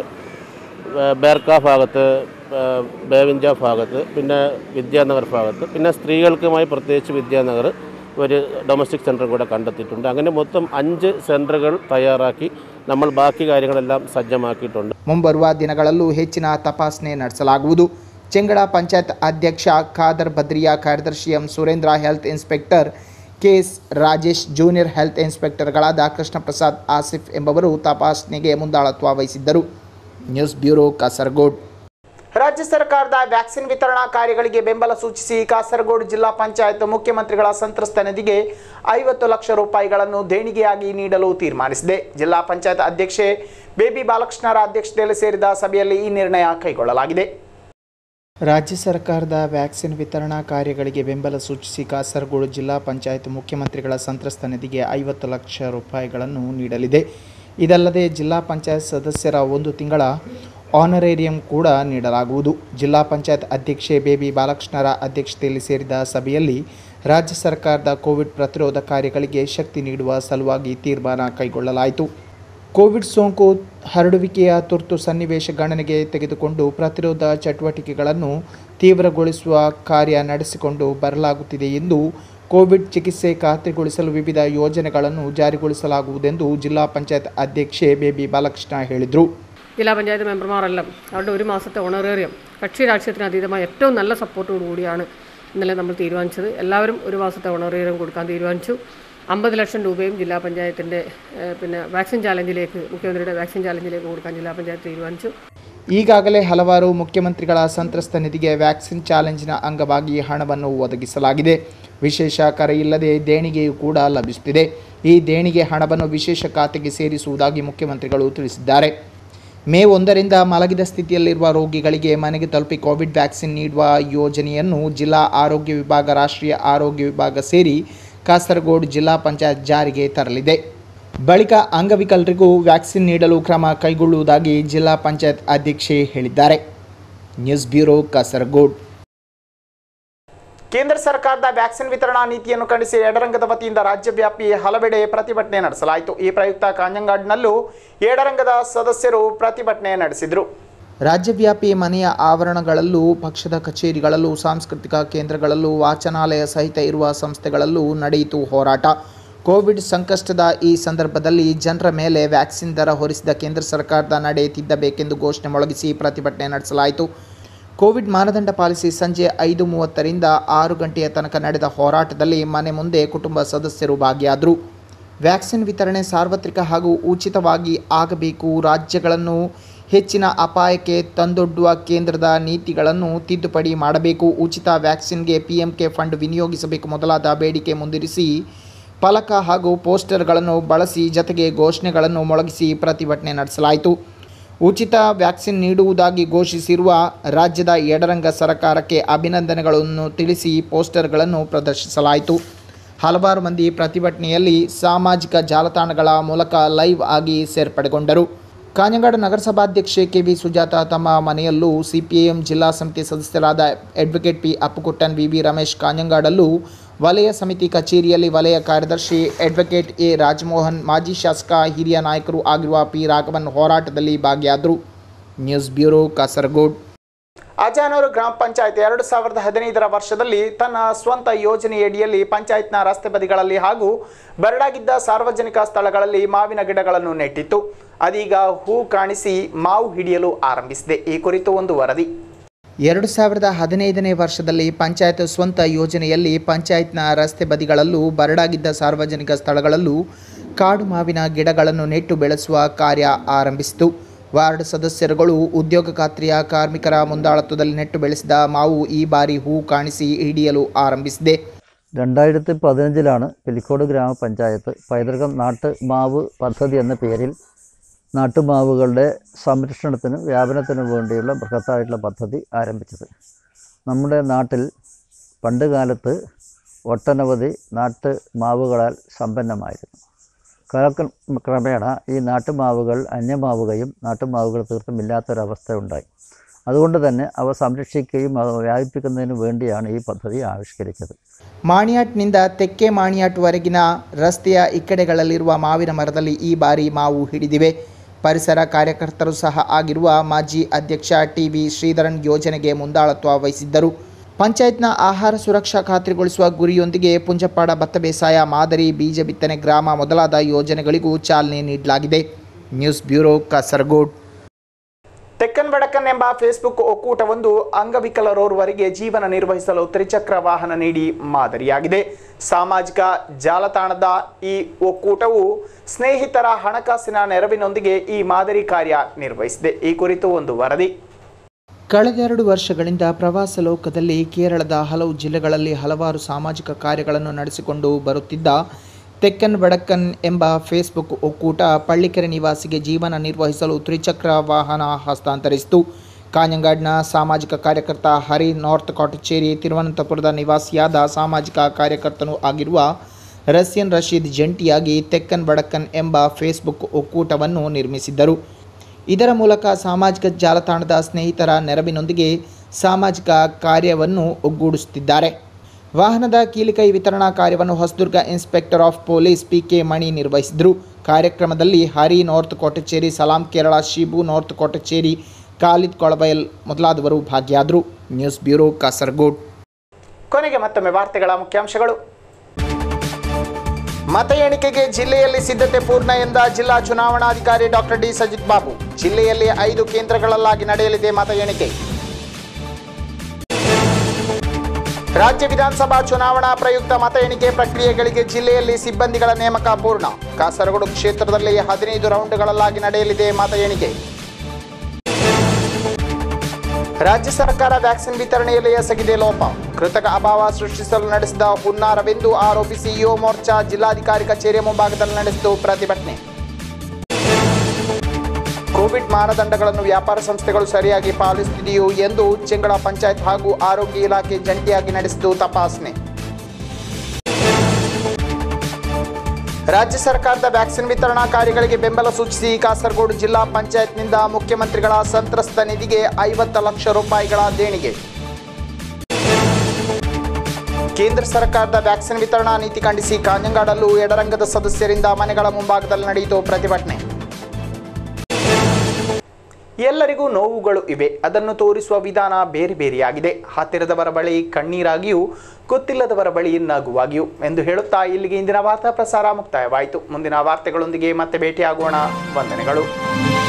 ഏഹ് ബേർക്ക ഭാഗത്ത് ഏഹ് ബേവിഞ്ച ഭാഗത്ത് പിന്നെ വിദ്യാനഗർ ഭാഗത്ത് പിന്നെ സ്ത്രീകൾക്കുമായി പ്രത്യേകിച്ച് വിദ്യാനഗർ ഒരു ഡൊമസ്റ്റിക് സെൻറ്റർ കൂടെ കണ്ടെത്തിയിട്ടുണ്ട് അങ്ങനെ മൊത്തം അഞ്ച് സെൻറ്ററുകൾ തയ്യാറാക്കി നമ്മൾ ബാക്കി കാര്യങ്ങളെല്ലാം സജ്ജമാക്കിയിട്ടുണ്ട് ಮುಂಬರುವ ದಿನಗಳಲ್ಲೂ ಹೆಚ್ಚಿನ ತಪಾಸಣೆ ನಡೆಸಲಾಗುವುದು ಚೆಂಗಡ ಪಂಚಾಯತ್ ಅಧ್ಯಕ್ಷ ಖಾದರ್ ಬದ್ರಿಯಾ ಕಾರ್ಯದರ್ಶಿ M Surendra health inspector KS Rajesh junior health ಇನ್ಸ್ಪೆಕ್ಟರ್ಗಳಾದ ಕೃಷ್ಣ ಪ್ರಸಾದ್ ಆಸಿಫ್ ಎಂಬವರು ತಪಾಸಣೆಗೆ ಮುಂದಾಳತ್ವ ವಹಿಸಿದ್ದರು ನ್ಯೂಸ್ ಬ್ಯೂರೋ ಕಾಸರಗೋಡ್ ರಾಜ್ಯ ಸರ್ಕಾರದ ವ್ಯಾಕ್ಸಿನ್ ವಿತರಣಾ ಕಾರ್ಯಗಳಿಗೆ ಬೆಂಬಲ ಸೂಚಿಸಿ ಕಾಸರಗೋಡು ಜಿಲ್ಲಾ ಪಂಚಾಯತ್ ಮುಖ್ಯಮಂತ್ರಿಗಳ ಸಂತ್ರಸ್ತ ನಿಧಿಗೆ ಐವತ್ತು ಲಕ್ಷ ರೂಪಾಯಿಗಳನ್ನು ದೇಣಿಗೆಯಾಗಿ ನೀಡಲು ತೀರ್ಮಾನಿಸಿದೆ ಜಿಲ್ಲಾ ಪಂಚಾಯತ್ ಅಧ್ಯಕ್ಷೆ ಬೇಬಿ ಬಾಲಕೃಷ್ಣರ ಅಧ್ಯಕ್ಷತೆಯಲ್ಲಿ ಸೇರಿದ ಸಭೆಯಲ್ಲಿ ಈ ನಿರ್ಣಯ ಕೈಗೊಳ್ಳಲಾಗಿದೆ ರಾಜ್ಯ ಸರ್ಕಾರದ ವ್ಯಾಕ್ಸಿನ್ ವಿತರಣಾ ಕಾರ್ಯಗಳಿಗೆ ಬೆಂಬಲ ಸೂಚಿಸಿ ಕಾಸರಗೋಡು ಜಿಲ್ಲಾ ಪಂಚಾಯತ್ ಮುಖ್ಯಮಂತ್ರಿಗಳ ಸಂತ್ರಸ್ತ ನಿಧಿಗೆ ಐವತ್ತು ಲಕ್ಷ ರೂಪಾಯಿಗಳನ್ನು ನೀಡಲಿದೆ ಇದಲ್ಲದೆ ಜಿಲ್ಲಾ ಪಂಚಾಯತ್ ಸದಸ್ಯರ ಒಂದು ತಿಂಗಳ ಆನರೇರಿಯಂ ಕೂಡ ನೀಡಲಾಗುವುದು ಜಿಲ್ಲಾ ಪಂಚಾಯತ್ ಅಧ್ಯಕ್ಷೆ ಬೇಬಿ ಬಾಲಕೃಷ್ಣರ ಅಧ್ಯಕ್ಷತೆಯಲ್ಲಿ ಸೇರಿದ ಸಭೆಯಲ್ಲಿ ರಾಜ್ಯ ಸರ್ಕಾರದ ಕೋವಿಡ್ ಪ್ರತಿರೋಧ ಕಾರ್ಯಗಳಿಗೆ ಶಕ್ತಿ ನೀಡುವ ಸಲುವಾಗಿ ತೀರ್ಮಾನ ಕೈಗೊಳ್ಳಲಾಯಿತು ಕೋವಿಡ್ ಸೋಂಕು ಹರಡುವಿಕೆಯ ತುರ್ತು ಸನ್ನಿವೇಶ ಗಣನೆಗೆ ತೆಗೆದುಕೊಂಡು ಪ್ರತಿರೋಧ ಚಟುವಟಿಕೆಗಳನ್ನು ತೀವ್ರಗೊಳಿಸುವ ಕಾರ್ಯ ನಡೆಸಿಕೊಂಡು ಬರಲಾಗುತ್ತಿದೆ ಎಂದು ಕೋವಿಡ್ ചികിത്സೆ ಖಾತ್ರಿಗೊಳಿಸಲು ವಿವಿಧ ಯೋಜನೆಗಳನ್ನು ಜಾರಿಗೊಳಿಸಲಾಗುವುದೆಂದು ಜಿಲ್ಲಾ പഞ്ചായത്ത് അധ്യക്ഷೆ ಬೇಬಿ ಬಾಲಕೃಷ್ಣ ಹೇಳಿದರು ജില്ലാ പഞ്ചായത്ത് മെമ്പർമാരെല്ലാം അവരുടെ ഒരു മാസത്തെ ഓണറേറിയം കക്ഷി രാഷ്ട്രീയത്തിന് അതീതമായ ഏറ്റവും നല്ല സപ്പോർട്ടോടു കൂടിയാണ് ഇന്നലെ നമ്മൾ തീരുമാനിച്ചത് എല്ലാവരും ഒരു മാസത്തെ ഓണറേറിയം കൊടുക്കാൻ തീരുമാനിച്ചു അമ്പത് ലക്ഷം രൂപയും ജില്ലാ പഞ്ചായത്തിൻ്റെ ഏഹ്, പിന്നെ വാക്സിൻ ചാലഞ്ചിലേക്ക് മുഖ്യമന്ത്രിയുടെ വാക്സിൻ ചാലഞ്ചിലേക്ക് കൊടുക്കാൻ ജില്ലാ പഞ്ചായത്ത് തീരുമാനിച്ചു ಈಗಾಗಲೇ ಹಲವಾರು ಮುಖ್ಯಮಂತ್ರಿಗಳ ಸಂತ್ರಸ್ತ ನಿಧಿಗೆ ವ್ಯಾಕ್ಸಿನ್ ಚಾಲೆಂಜ್ನ ಅಂಗವಾಗಿ ಹಣವನ್ನು ಒದಗಿಸಲಾಗಿದೆ ವಿಶೇಷ ಕರೆಯಿಲ್ಲದೆ ದೇಣಿಗೆಯೂ ಕೂಡ ಲಭಿಸುತ್ತಿದೆ ಈ ದೇಣಿಗೆ ಹಣವನ್ನು ವಿಶೇಷ ಖಾತೆಗೆ ಸೇರಿಸುವುದಾಗಿ ಮುಖ್ಯಮಂತ್ರಿಗಳು ತಿಳಿಸಿದ್ದಾರೆ ಮೇ ಒಂದರಿಂದ ಮಲಗಿದ ಸ್ಥಿತಿಯಲ್ಲಿರುವ ರೋಗಿಗಳಿಗೆ ಮನೆಗೆ ತಲುಪಿ ಕೋವಿಡ್ ವ್ಯಾಕ್ಸಿನ್ ನೀಡುವ ಯೋಜನೆಯನ್ನು ಜಿಲ್ಲಾ ಆರೋಗ್ಯ ವಿಭಾಗ ರಾಷ್ಟ್ರೀಯ ಆರೋಗ್ಯ ವಿಭಾಗ ಸೇರಿ ಕಾಸರಗೋಡು ಜಿಲ್ಲಾ ಪಂಚಾಯತ್ ಜಾರಿಗೆ ತರಲಿದೆ ಬಳಿಕ ಅಂಗವಿಕಲರಿಗೂ ವ್ಯಾಕ್ಸಿನ್ ನೀಡಲು ಕ್ರಮ ಕೈಗೊಳ್ಳುವುದಾಗಿ ಜಿಲ್ಲಾ ಪಂಚಾಯತ್ ಅಧ್ಯಕ್ಷೆ ಹೇಳಿದ್ದಾರೆ ನ್ಯೂಸ್ ಬ್ಯೂರೋ ಕಾಸರಗೋಡ್ ಕೇಂದ್ರ ಸರ್ಕಾರದ ವ್ಯಾಕ್ಸಿನ್ ವಿತರಣಾ ನೀತಿಯನ್ನು ಖಂಡಿಸಿ ಎಡರಂಗದ ವತಿಯಿಂದ ರಾಜ್ಯವ್ಯಾಪಿ ಹಲವೆಡೆ ಪ್ರತಿಭಟನೆ ನಡೆಸಲಾಯಿತು ಈ ಪ್ರಯುಕ್ತ ಕಾಂಜಂಗಾಡ್ನಲ್ಲೂ ಎಡರಂಗದ ಸದಸ್ಯರು ಪ್ರತಿಭಟನೆ ನಡೆಸಿದರು ರಾಜ್ಯವ್ಯಾಪಿ ಮನೆಯ ಆವರಣಗಳಲ್ಲೂ ಪಕ್ಷದ ಕಚೇರಿಗಳಲ್ಲೂ ಸಾಂಸ್ಕೃತಿಕ ಕೇಂದ್ರಗಳಲ್ಲೂ ವಾಚನಾಲಯ ಸಹಿತ ಇರುವ ಸಂಸ್ಥೆಗಳಲ್ಲೂ ನಡೆಯಿತು ಹೋರಾಟ ಕೋವಿಡ್ ಸಂಕಷ್ಟದ ಈ ಸಂದರ್ಭದಲ್ಲಿ ಜನರ ಮೇಲೆ ವ್ಯಾಕ್ಸಿನ್ ದರ ಹೊರಿಸಿದ ಕೇಂದ್ರ ಸರ್ಕಾರದ ನಡೆ ತಿದ್ದಬೇಕೆಂದು ಘೋಷಣೆ ಮೊಳಗಿಸಿ ಪ್ರತಿಭಟನೆ ನಡೆಸಲಾಯಿತು ಕೋವಿಡ್ ಮಾನದಂಡ ಪಾಲಿಸಿ ಸಂಜೆ ಐದು ಮೂವತ್ತರಿಂದ ಆರು ಗಂಟೆಯ ತನಕ ನಡೆದ ಹೋರಾಟದಲ್ಲಿ ಮನೆ ಮುಂದೆ ಕುಟುಂಬ ಸದಸ್ಯರು ಭಾಗಿಯಾದರು ವ್ಯಾಕ್ಸಿನ್ ವಿತರಣೆ ಸಾರ್ವತ್ರಿಕ ಹಾಗೂ ಉಚಿತವಾಗಿ ಆಗಬೇಕು ರಾಜ್ಯಗಳನ್ನು ಹೆಚ್ಚಿನ ಅಪಾಯಕ್ಕೆ ತಂದೊಡ್ಡುವ ಕೇಂದ್ರದ ನೀತಿಗಳನ್ನು ತಿದ್ದುಪಡಿ ಮಾಡಬೇಕು ಉಚಿತ ವ್ಯಾಕ್ಸಿನ್ಗೆ ಪಿಎಂಕೆ ಫಂಡ್ ವಿನಿಯೋಗಿಸಬೇಕು ಮೊದಲಾದ ಬೇಡಿಕೆ ಮುಂದಿರಿಸಿ ಫಲಕ ಹಾಗೂ ಪೋಸ್ಟರ್ಗಳನ್ನು ಬಳಸಿ ಜತೆಗೆ ಘೋಷಣೆಗಳನ್ನು ಮೊಳಗಿಸಿ ಪ್ರತಿಭಟನೆ ನಡೆಸಲಾಯಿತು ಉಚಿತ ವ್ಯಾಕ್ಸಿನ್ ನೀಡುವುದಾಗಿ ಘೋಷಿಸಿರುವ ರಾಜ್ಯದ ಎಡರಂಗ ಸರ್ಕಾರಕ್ಕೆ ಅಭಿನಂದನೆಗಳನ್ನು ತಿಳಿಸಿ ಪೋಸ್ಟರ್ಗಳನ್ನು ಪ್ರದರ್ಶಿಸಲಾಯಿತು ಹಲವಾರು ಮಂದಿ ಪ್ರತಿಭಟನೆಯಲ್ಲಿ ಸಾಮಾಜಿಕ ಜಾಲತಾಣಗಳ ಮೂಲಕ ಲೈವ್ ಆಗಿ ಸೇರ್ಪಡೆಗೊಂಡರು ಕಾഞ്ഞങ്ങാട് ನಗರಸಭಾಧ್ಯಕ್ಷೆ ಕೆ ವಿ ಸುಜಾತ ತಮ್ಮ ಮನೆಯಲ್ಲೂ ಸಿಪಿಐಎಂ ಜಿಲ್ಲಾ ಸಮಿತಿ ಸದಸ್ಯರಾದ advocate P Appukuttan V V Ramesh ಕಾഞ്ഞങ്ങാಡಲ್ಲೂ ವಲಯ ಸಮಿತಿ ಕಚೇರಿಯಲ್ಲಿ ವಲಯ ಕಾರ್ಯದರ್ಶಿ ಅಡ್ವೊಕೇಟ್ ಎ ರಾಜಮೋಹನ್ ಮಾಜಿ ಶಾಸಕ ಹಿರಿಯ ನಾಯಕರು ಆಗಿರುವ ಪಿ ರಾಘವನ್ ಹೋರಾಟದಲ್ಲಿ ಭಾಗಿಯಾದರು ನ್ಯೂಸ್ ಬ್ಯೂರೋ ಕಾಸರಗೋಡ್ ಅಜಾನೂರು ಗ್ರಾಮ ಪಂಚಾಯತ್ ಎರಡು ಸಾವಿರದ ಹದಿನೈದರ ವರ್ಷದಲ್ಲಿ ತನ್ನ ಸ್ವಂತ ಯೋಜನೆಯಡಿಯಲ್ಲಿ ಪಂಚಾಯತ್ನ ರಸ್ತೆ ಬದಿಗಳಲ್ಲಿ ಹಾಗೂ ಬರಡಾಗಿದ್ದ ಸಾರ್ವಜನಿಕ ಸ್ಥಳಗಳಲ್ಲಿ ಮಾವಿನ ಗಿಡಗಳನ್ನು ನೆಟ್ಟಿತ್ತು ಅದೀಗ ಹೂ ಕಾಣಿಸಿ ಮಾವು ಹಿಡಿಯಲು ಆರಂಭಿಸಿದೆ ಈ ಕುರಿತು ಒಂದು ವರದಿ ಎರಡು ಸಾವಿರದ ಹದಿನೈದನೇ ವರ್ಷದಲ್ಲಿ ಪಂಚಾಯತ್ ಸ್ವಂತ ಯೋಜನೆಯಲ್ಲಿ ಪಂಚಾಯತ್ನ ರಸ್ತೆ ಬದಿಗಳಲ್ಲೂ ಬರಡಾಗಿದ್ದ ಸಾರ್ವಜನಿಕ ಸ್ಥಳಗಳಲ್ಲೂ ಕಾಡು ಮಾವಿನ ಗಿಡಗಳನ್ನು ನೆಟ್ಟು ಬೆಳೆಸುವ ಕಾರ್ಯ ಆರಂಭಿಸಿತು ವಾರ್ಡ್ ಸದಸ್ಯರುಗಳು ಉದ್ಯೋಗ ಖಾತ್ರಿಯ ಕಾರ್ಮಿಕರ ಮುಂದಾಳತ್ವದಲ್ಲಿ ನೆಟ್ಟು ಬೆಳೆಸಿದ ಮಾವು ഈ ಬಾರಿ ಹೂ ಕಾಣಿಸಿ ಹಿಡಿಯಲು ಆರಂಭಿಸಿದೆ രണ്ടായിരത്തി പതിനഞ്ചിലാണ് പെലിക്കോട് ഗ്രാമപഞ്ചായത്ത് പൈതൃകം നാട്ട് മാവ് പദ്ധതി എന്ന പേരിൽ നാട്ടുമാവുകളുടെ സംരക്ഷണത്തിനും വ്യാപനത്തിനും വേണ്ടിയുള്ള ബൃഹത്തായിട്ടുള്ള പദ്ധതി ആരംഭിച്ചത് നമ്മുടെ നാട്ടിൽ പണ്ട് കാലത്ത് ഒട്ടനവധി നാട്ട് മാവുകളാൽ സമ്പന്നമായിരുന്നു കാലക്ര- ക്രമേണ ഈ നാട്ടുമാവുകൾ അന്യമാവുകയും നാട്ടുമാവുകൾ തീർത്തും ഇല്ലാത്തൊരവസ്ഥ ഉണ്ടായി അതുകൊണ്ട് തന്നെ അവ സംരക്ഷിക്കുകയും അവ വ്യാപിപ്പിക്കുന്നതിന് വേണ്ടിയാണ് ഈ പദ്ധതി ആവിഷ്കരിച്ചത് ಮಾಣಿಯಾಟ್ನಿಂದ ತೆಕ್ಕೆ ಮಾಣಿಯಾಟ್ವರೆಗಿನ ರಸ್ತೆಯ ಇಕ್ಕಡೆಗಳಲ್ಲಿರುವ ಮಾವಿನ ಮರದಲ್ಲಿ ಈ ಬಾರಿ ಮಾವು ಹಿಡಿದಿವೆ ಪರಿಸರ ಕಾರ್ಯಕರ್ತರು ಸಹ ಆಗಿರುವ ಮಾಜಿ ಅಧ್ಯಕ್ಷ ಟಿ ವಿ ಶ್ರೀಧರನ್ ಯೋಜನೆಗೆ ಮುಂದಾಳತ್ವ ವಹಿಸಿದ್ದರು ಪಂಚಾಯತ್ನ ಆಹಾರ ಸುರಕ್ಷಾ ಖಾತ್ರಿಗೊಳಿಸುವ ಗುರಿಯೊಂದಿಗೆ ಪುಂಜಪ್ಪಾಡ ಭತ್ತ ಬೇಸಾಯ ಮಾದರಿ ಬೀಜ ಬಿತ್ತನೆ ಗ್ರಾಮ ಮೊದಲಾದ ಯೋಜನೆಗಳಿಗೂ ಚಾಲನೆ ನೀಡಲಾಗಿದೆ ನ್ಯೂಸ್ ಬ್ಯೂರೋ ಕಾಸರಗೋಡ್ ತೆಕ್ಕನ್ ಬಡಕನ್ ಎಂಬ ಫೇಸ್ಬುಕ್ ಒಕ್ಕೂಟವೊಂದು ಅಂಗವಿಕಲರೋರ್ವರಿಗೆ ಜೀವನ ನಿರ್ವಹಿಸಲು ತ್ರಿಚಕ್ರ ವಾಹನ ನೀಡಿ ಮಾದರಿಯಾಗಿದೆ ಸಾಮಾಜಿಕ ಜಾಲತಾಣದ ಈ ಒಕ್ಕೂಟವು ಸ್ನೇಹಿತರ ಹಣಕಾಸಿನ ನೆರವಿನೊಂದಿಗೆ ಈ ಮಾದರಿ ಕಾರ್ಯ ನಿರ್ವಹಿಸಿದೆ ಈ ಕುರಿತು ಒಂದು ವರದಿ ಕಳೆದೆರಡು ವರ್ಷಗಳಿಂದ ಪ್ರವಾಸ ಲೋಕದಲ್ಲಿ ಕೇರಳದ ಹಲವು ಜಿಲ್ಲೆಗಳಲ್ಲಿ ಹಲವಾರು ಸಾಮಾಜಿಕ ಕಾರ್ಯಗಳನ್ನು ನಡೆಸಿಕೊಂಡು ಬರುತ್ತಿದ್ದ ತೆಕ್ಕನ್ ವಡಕ್ಕನ್ ಎಂಬ ಫೇಸ್ಬುಕ್ ಒಕ್ಕೂಟ ಪಳ್ಳಿಕೆರೆ ನಿವಾಸಿಗೆ ಜೀವನ ನಿರ್ವಹಿಸಲು ತ್ರಿಚಕ್ರ ವಾಹನ ಹಸ್ತಾಂತರಿಸಿತು ಕಾഞ്ഞങ്ങാಡ್ನ ಸಾಮಾಜಿಕ ಕಾರ್ಯಕರ್ತ ಹರಿ ನಾರ್ತ್ ಕಾಟಚೇರಿ ತಿರುವನಂತಪುರದ ನಿವಾಸಿಯಾದ ಸಾಮಾಜಿಕ ಕಾರ್ಯಕರ್ತನೂ ಆಗಿರುವ ರಸಿಯನ್ ರಶೀದ್ ಜಂಟಿಯಾಗಿ ತೆಕ್ಕನ್ ವಡಕ್ಕನ್ ಎಂಬ ಫೇಸ್ಬುಕ್ ಒಕ್ಕೂಟವನ್ನು ನಿರ್ಮಿಸಿದ್ದರು ಇದರ ಮೂಲಕ ಸಾಮಾಜಿಕ ಜಾಲತಾಣದ ಸ್ನೇಹಿತರ ನೆರವಿನೊಂದಿಗೆ ಸಾಮಾಜಿಕ ಕಾರ್ಯವನ್ನು ಒಗ್ಗೂಡಿಸುತ್ತಿದ್ದಾರೆ ವಾಹನದ ಕೀಲಿಕೈ ವಿತರಣಾ ಕಾರ್ಯವನ್ನು Hosdurg inspector of police P K Mani ನಿರ್ವಹಿಸಿದರು ಕಾರ್ಯಕ್ರಮದಲ್ಲಿ ಹರಿ ನಾರ್ತ್ ಕೊಟಚೇರಿ ಸಲಾಂ ಕೇರಳ ಶಿಬು ನಾರ್ತ್ ಕೊಟಚೇರಿ ಖಾಲಿದ್ ಕೊಳಬಯಲ್ ಮೊದಲಾದವರು ಭಾಗಿಯಾದರು ನ್ಯೂಸ್ ಬ್ಯೂರೋ ಕಾಸರಗೋಡ್ ಕೊನೆಗೆ ಮತ್ತೊಮ್ಮೆ ವಾರ್ತೆಗಳ ಮುಖ್ಯಾಂಶಗಳು ಮತ ಎಣಿಕೆಗೆ ಜಿಲ್ಲೆಯಲ್ಲಿ ಸಿದ್ಧತೆ ಪೂರ್ಣ ಎಂದ ಜಿಲ್ಲಾ ಚುನಾವಣಾಧಿಕಾರಿ ಡಾಕ್ಟರ್ ಡಿ ಸಜಿತ್ ಬಾಬು ಜಿಲ್ಲೆಯಲ್ಲಿ ಐದು ಕೇಂದ್ರಗಳಲ್ಲಾಗಿ ನಡೆಯಲಿದೆ ಮತ ಎಣಿಕೆ ರಾಜ್ಯ ವಿಧಾನಸಭಾ ಚುನಾವಣಾ ಪ್ರಯುಕ್ತ ಮತ ಎಣಿಕೆ ಪ್ರಕ್ರಿಯೆಗಳಿಗೆ ಜಿಲ್ಲೆಯಲ್ಲಿ ಸಿಬ್ಬಂದಿಗಳ ನೇಮಕ ಪೂರ್ಣ ಕಾಸರಗೋಡು ಕ್ಷೇತ್ರದಲ್ಲಿ ಹದಿನೈದು ರೌಂಡ್ಗಳಲ್ಲಾಗಿ ನಡೆಯಲಿದೆ ಮತ ಎಣಿಕೆ ರಾಜ್ಯ ಸರ್ಕಾರ ವ್ಯಾಕ್ಸಿನ್ ವಿತರಣೆಯಲ್ಲಿ ಎಸಗಿದೆ ಲೋಪ ಕೃತಕ ಅಭಾವ ಸೃಷ್ಟಿಸಲು ನಡೆಸಿದ ಹುನ್ನಾರವೆಂದು ಆರೋಪಿಸಿ ಯುವ ಮೋರ್ಚಾ ಜಿಲ್ಲಾಧಿಕಾರಿ ಕಚೇರಿಯ ಮುಂಭಾಗದಲ್ಲಿ ನಡೆಸಿತು ಪ್ರತಿಭಟನೆ ಕೋವಿಡ್ ಮಾನದಂಡಗಳನ್ನು ವ್ಯಾಪಾರ ಸಂಸ್ಥೆಗಳು ಸರಿಯಾಗಿ ಪಾಲಿಸುತ್ತಿದೆಯೋ ಎಂದು ಚೆಂಗಳ ಪಂಚಾಯತ್ ಹಾಗೂ ಆರೋಗ್ಯ ಇಲಾಖೆ ಜಂಟಿಯಾಗಿ ನಡೆಸಿತು ತಪಾಸಣೆ ರಾಜ್ಯ ಸರ್ಕಾರದ ವ್ಯಾಕ್ಸಿನ್ ವಿತರಣಾ ಕಾರ್ಯಗಳಿಗೆ ಬೆಂಬಲ ಸೂಚಿಸಿ ಕಾಸರಗೋಡು ಜಿಲ್ಲಾ ಪಂಚಾಯತ್ನಿಂದ ಮುಖ್ಯಮಂತ್ರಿಗಳ ಸಂತ್ರಸ್ತ ನಿಧಿಗೆ ಐವತ್ತು ಲಕ್ಷ ರೂಪಾಯಿಗಳ ದೇಣಿಗೆ ಕೇಂದ್ರ ಸರ್ಕಾರದ ವ್ಯಾಕ್ಸಿನ್ ವಿತರಣಾ ನೀತಿ ಖಂಡಿಸಿ ಕಾಂಜಂಗಾಡಲ್ಲೂ ಎಡರಂಗದ ಸದಸ್ಯರಿಂದ ಮನೆಗಳ ಮುಂಭಾಗದಲ್ಲಿ ನಡೆಯಿತು ಪ್ರತಿಭಟನೆ ಎಲ್ಲರಿಗೂ ನೋವುಗಳು ಇವೆ ಅದನ್ನು ತೋರಿಸುವ ವಿಧಾನ ಬೇರೆ ಬೇರೆಯಾಗಿದೆ ಹತ್ತಿರದವರ ಬಳಿ ಕಣ್ಣೀರಾಗಿಯೂ ಗೊತ್ತಿಲ್ಲದವರ ಬಳಿ ನಗುವಾಗಿಯೂ ಎಂದು ಹೇಳುತ್ತಾ ಇಲ್ಲಿಗೆ ಇಂದಿನ ವಾರ್ತಾ ಪ್ರಸಾರ ಮುಕ್ತಾಯವಾಯಿತು ಮುಂದಿನ ವಾರ್ತೆಗಳೊಂದಿಗೆ ಮತ್ತೆ ಭೇಟಿಯಾಗೋಣ ವಂದನೆಗಳು